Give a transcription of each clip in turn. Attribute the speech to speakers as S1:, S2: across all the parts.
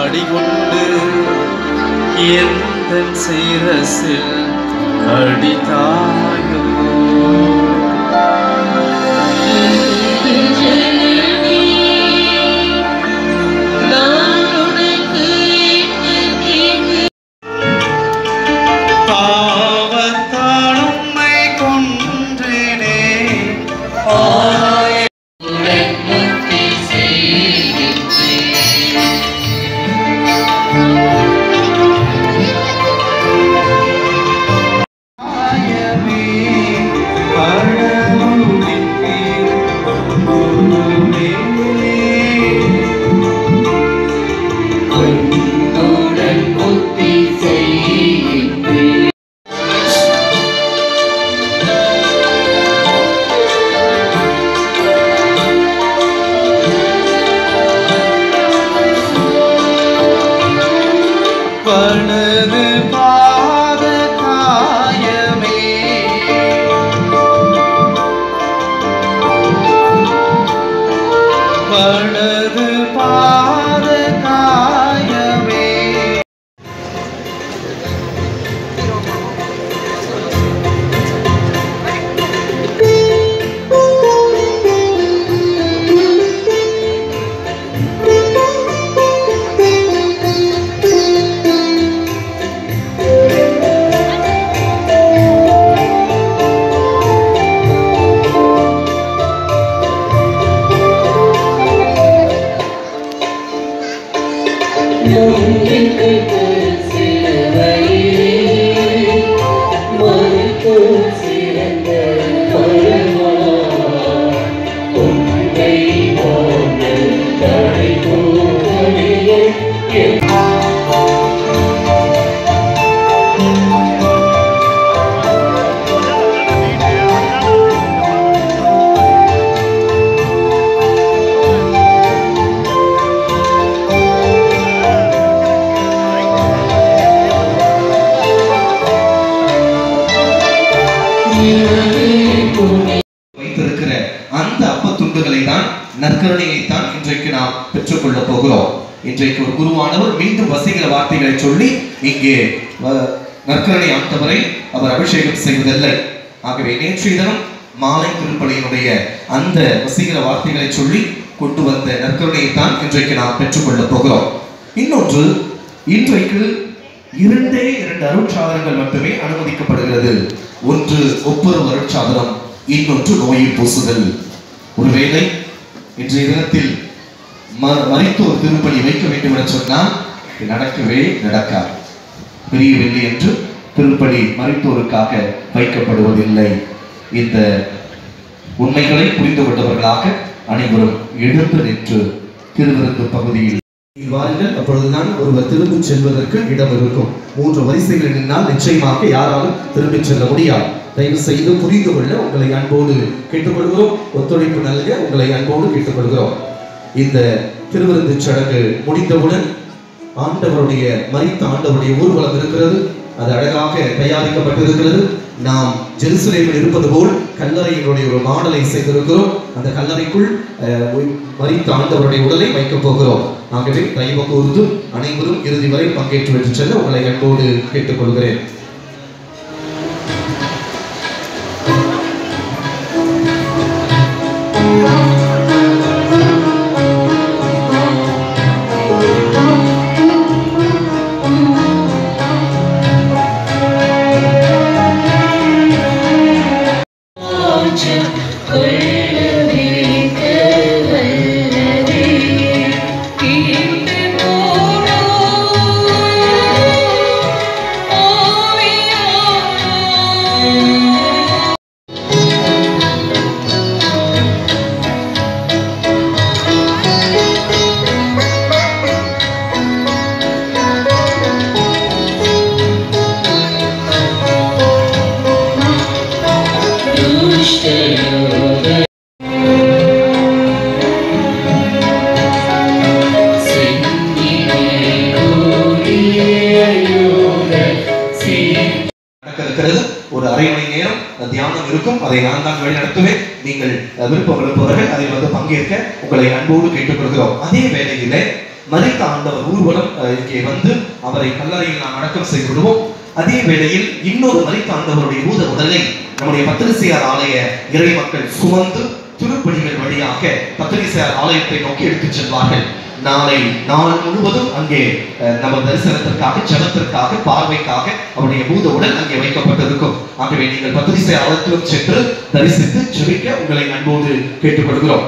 S1: அடிகொண்டு எந்த சிரசில் அடித்தாயோ பாவத்தால் உம்மை கொன்றேனே ஆயமே பழமுடித்தீர் கொண்டுமே. பணது பாத காயமே பணது பாத காயமே
S2: வைத்திருக்கிற அந்த அப்பத்துண்டுகளை தான் நற்கருணையை தான் இன்றைக்கு நாம் பெற்றுக்கொள்ள போகிறோம் இன்றைக்கு ஒரு குருவானவர் மீண்டும் வசீகர வார்த்தைகளை சொல்லி இங்கே அஹ், நற்கருணை ஆண்டவரை அவர் அபிஷேகம் செய்வதில்லை ஆகவே நேற்றைய தினம் மாலை திருப்பலியினுடைய அந்த வசீகர வார்த்தைகளை சொல்லி கொண்டு வந்த நற்கருணையை தான் இன்றைக்கு நாம் பெற்றுக்கொள்ள போகிறோம் இன்னொன்று இன்றைக்கு இரண்டே இரண்டு அருட்சாதனங்கள் மட்டுமே அனுமதிக்கப்படுகிறது ஒன்று ஒப்புரவு அருட்சாதனம் இன்னொன்று நோயை பூசுதல் ஒருவேளை இன்றைய தினத்தில் ம- மரித்தோர் திருப்பலி வைக்க வேண்டும் என சொன்னால் இது நடக்கவே நடக்காது பிரியவில்லை என்று திருப்பலி மரித்தோருக்காக வைக்கப்படுவதில்லை இந்த உண்மைகளை புரிந்து கொண்டவர்களாக அனைவரும் எழுந்து நின்று திருவிருந்து பகுதியில் வாருங்கள் அப்பொழுதுதான் ஒருவர் திரும்பிச் செல்வதற்கு இடம் இருக்கும் மூன்று வரிசைகளில் நின்றால் நிச்சயமாக யாராலும் திரும்பிச் செல்ல முடியாது தயவு செய்து புரிந்து கொள்ள உங்களை அன்போடு கேட்டுக்கொள்கிறோம் ஒத்துழைப்பு நல்க உங்களை அன்போடு கேட்டுக்கொள்கிறோம் இந்த திருவிருந்து சடங்கு முடிந்தவுடன் ஆண்டவருடைய மரித்த ஆண்டவருடைய ஊர்வலம் இருக்கிறது அது அழகாக தயாரிக்கப்பட்டிருக்கிறது நாம் ஜெருசலேமில் இருப்பது போல் கல்லறையினுடைய ஒரு மாடலை செய்திருக்கிறோம் அந்த கல்லறைக்குள் அஹ், உய்- மரித்த ஆண்டவருடைய உடலை வைக்கப் போகிறோம் ஆகவே தயவு கூர்ந்து அனைவரும் இறுதி வரை பங்கேற்று வெற்றி செல்ல உங்களை அன்போடு கேட்டுக்கொள்கிறேன் நடக்க இருக்கிறது ஒரு அரை மணி நேரம் தியானம் இருக்கும் அதை நான் தான் வழி நடத்துவேன் நீங்கள் அஹ், விருப்பம் இருப்பவர்கள் அதில் வந்து பங்கேற்க உங்களை அன்போடு கேட்டுக்கொள்கிறோம் அதே வேளையிலே மரித்த ஆண்டவர் ஊர்வலம் அஹ், இங்கே வந்து அவரை கல்லறையில் நாம் அடக்கம் செய்து விடுவோம் அதே வேளையில் இன்னொரு மரித்த ஆண்டவருடைய பூத உடலை நம்முடைய பத்திரிசையார் ஆலய இறை மக்கள் சுமந்து திருப்பணிகள் வழியாக பத்திரிசையார் ஆலயத்தை நோக்கி எடுத்துச் செல்வார்கள் நாளை நாள் முழுவதும் அங்கே அஹ், நம்ம தரிசனத்திற்காக ஜபத்திற்காக பார்வைக்காக அவருடைய பூத உடல் அங்கே வைக்கப்பட்டிருக்கும் ஆகவே நீங்கள் பத்திரிசை ஆலயத்திலும் சென்று தரிசித்து ஜெபிக்க உங்களை அன்போடு கேட்டுக்கொள்கிறோம்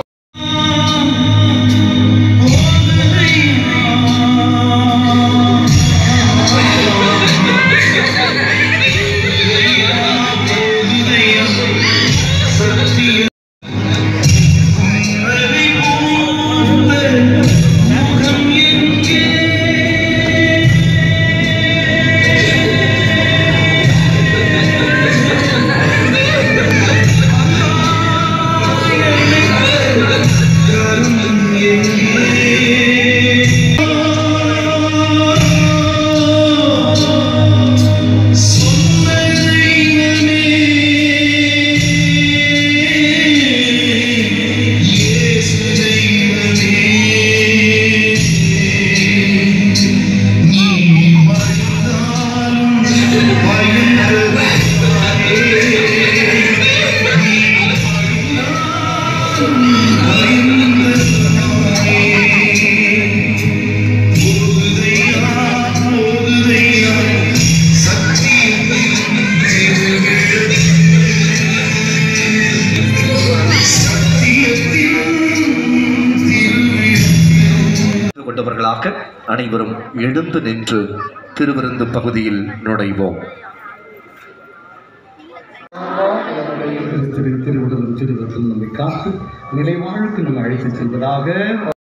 S3: கலந்து கொண்டவர்களாக அனைவரும் எழுந்து நின்று திருவிருந்து பகுதியில் நுழைவோம்
S4: திரு திருவிழம் திருவத்தில் நம்மை காத்து நிலைவாழ்வுக்கு நம்ம அழைத்து செல்வதாக